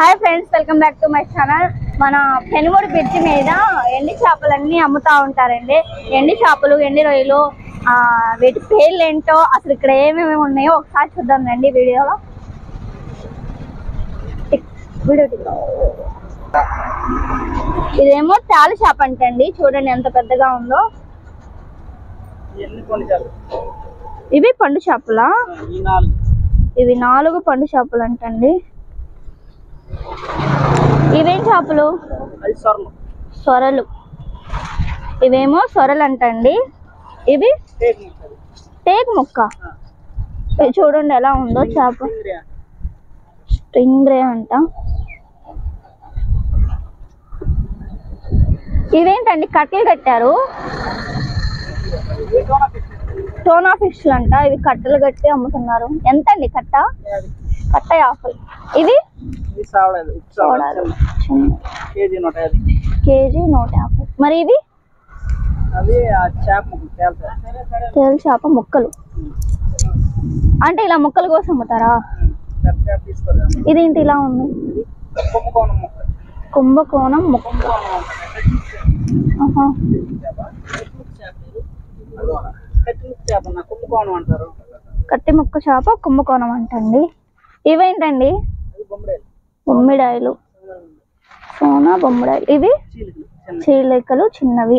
Hi friends welcome back to my channel మన Penumudu bridge మీద ఎండి చేపలన్నీ అమ్ముతా ఉంటారండి ఎండి చేపలు ఎండి రొయ్యలు ఆ, వీటి పేర్లు ఏంటో అసలు ఇక్కడ ఏమేమి ఉన్నాయో ఒకసారి చూద్దాం రండి వీడియోలో టిక్, వీడియో టిక్. ఇదేమో తాళి చేప అంటండి చూడండి ఎంత పెద్దగా ఉందో ఎన్ని కొన్ని చాలు ఇవి పండు చేపలా ఈ నాలుగు ఇవి నాలుగు పండు చేపలు అంటండి ఇవేం చేపలు అది స్వర్ణం సొరలు ఇవేమో సొరలు అంటండి ఇవి టేక్ ముక్కలు. టేక్ ముక్క ఆ. ఇది చూడండి ఎలా ఉందో చేప ఇంద్రియ. స్ట్రింగ్రే అంట ఇవేంటండి కట్టెలు కట్టారు ఇది టోనా ఫిష్. టోనా ఫిష్ అంట ఇవి కట్టెలు కట్టి అమ్ముతున్నారు ఎంత అండి కట్ట అది. కట్ట యాభై ఇవి ఇది సావలేదు ఉప్పు చూడాలి సావలేదు కేజీ నూట యాభై కేజీ నూట యాభై మరి ఇవి అవి ఆ చేప ముక్కలు తేలుతాయి తేలు చేప ముక్కలు అంటే ఇలా ముక్కల కోసం అమ్ముతారా పెద్ద చేప తీసుకోలేదు ఇదేంటి ఇలా ఉంది కుంభకోణం ముక్క కుంభకోణం ముక్క కుంభకోణం ఆహా. చేప కట్టిముక్క చేప ఇది. కట్టిముక్క చేప నా కుంభకోణం అంటారు కట్టి ముక్క చేప కుంభకోణం అంటండి ఇవేంటండి అది బొమ్మడేలు బొమ్మిడాయలు సోనా బొమ్మిడాయలు ఇవి చీలికలు చిన్న చీలికలు చిన్నవి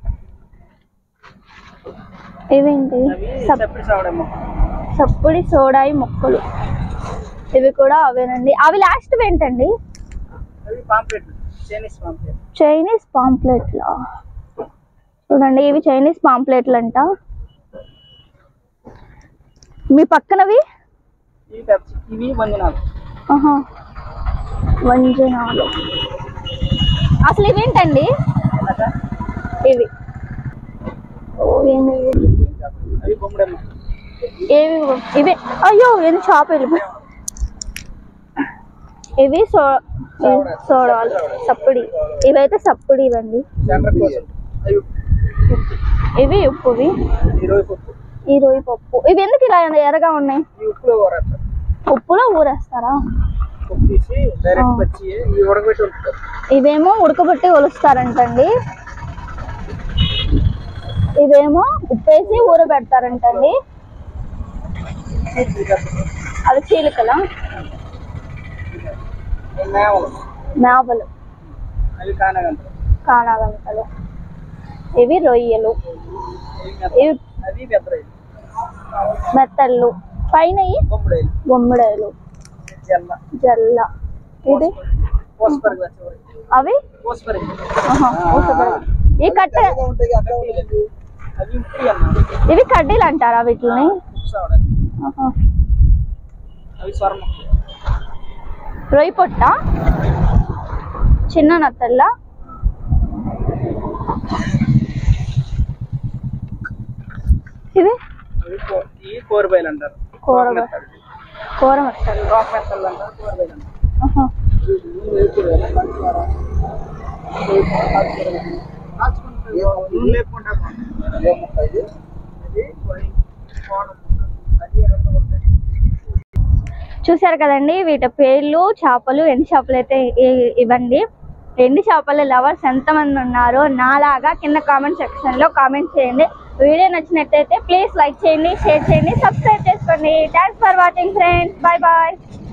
ఇవేంటి అవి సప్- సెప్పటి సావడే ముక్క సప్పుడి సోడాయి మొక్కలు ఇవి కూడా అవేనండి అవి లాస్ట్ ఏంటండి అవి పాంప్లెట్లు చైనీస్ పాంప్లెట్ చైనీస్ పాంప్లెట్లా చూడండి ఇవి చైనీస్ పాంప్లెట్లు అంట మీ పక్కనవి ఇవి పెప్సీ ఇవి వంజనాలు ఆహా వంజనాలు అసలు ఇవేంటండి అలాగా ఇవి ఓ, ఏంది ఇవి? అవి బొమ్మడేలు ఏవి ఇవి అయ్యో ఏది షాప్ వెళ్ళిపోయి ఇవి సో ఇవి సోడాలు సప్పుడి ఇవైతే సప్పుడి ఇవ్వండి సెంటర్ కోసం అవి ఇవి ఉప్పువి ఇరవై పప్పు ఈ రొయ్యి పప్పు ఇవి ఎందుకు ఇలా ఎర్రగా ఉన్నాయి ఈ ఉప్పులో ఊరేస్తారు ఉప్పులో ఊరేస్తారా ఉప్పు తీసి డైరెక్ట్ పచ్చి ఇవి ఉడకబెట్టి ఉంచుతారు ఇవేమో ఉడకబెట్టి ఒలుస్తారంటండి ఇవేమో ఉప్పేసి ఊరబెడతారంటండి అవి చీలికలా మేవలు మేవలు అవి కానగంటారు కానాలంకలు ఇవి రొయ్యలు అవి మెత్త- ఇవి అవి పెద్దరాయి మెత్తళ్ళు పైన బొమ్మడేలు బొమ్మిడాయలు జల్ల జల్ల ఇది పోస్పరిగి అవి పోస్పరిగి ఆహా, ఊసపడగ. ఈ కట్టె ఉంటాయి అక్కడ అవి ఉప్పు అన్న ఇవి కడ్డీలు అంటారా వీటిని ఉప్పు సావడాలి ఆహా. అవి స్వర్ణం రొయ్యి పొట్ట చిన్న నత్తల్ల ఇవి అవి కో- ఇవి కోరబయలు అంటారు కూర మెత్తలు. కూర మెత్తలు రోక మెత్తలు అంటారు కోరబయలు అంటారు ఆహా. నూనె లేకుండా బాగుంటుంది. ఇది కోడి- కోణం ముక్క. అది రెండు ఉంటాయి చూసారు కదండి వీటి పేర్లు చేపలు ఎన్ని చేపలు అయితే ఇ- ఇవ్వండి ఎన్ని చేపల లవర్స్ ఎంతమంది ఉన్నారో నాలాగా కింద కామెంట్ సెక్షన్ లో కామెంట్ చేయండి వీడియో నచ్చినట్టయితే ప్లీజ్ లైక్ చేయండి షేర్ చేయండి సబ్స్క్రైబ్ చేసుకోండి thanks for watching friends bye bye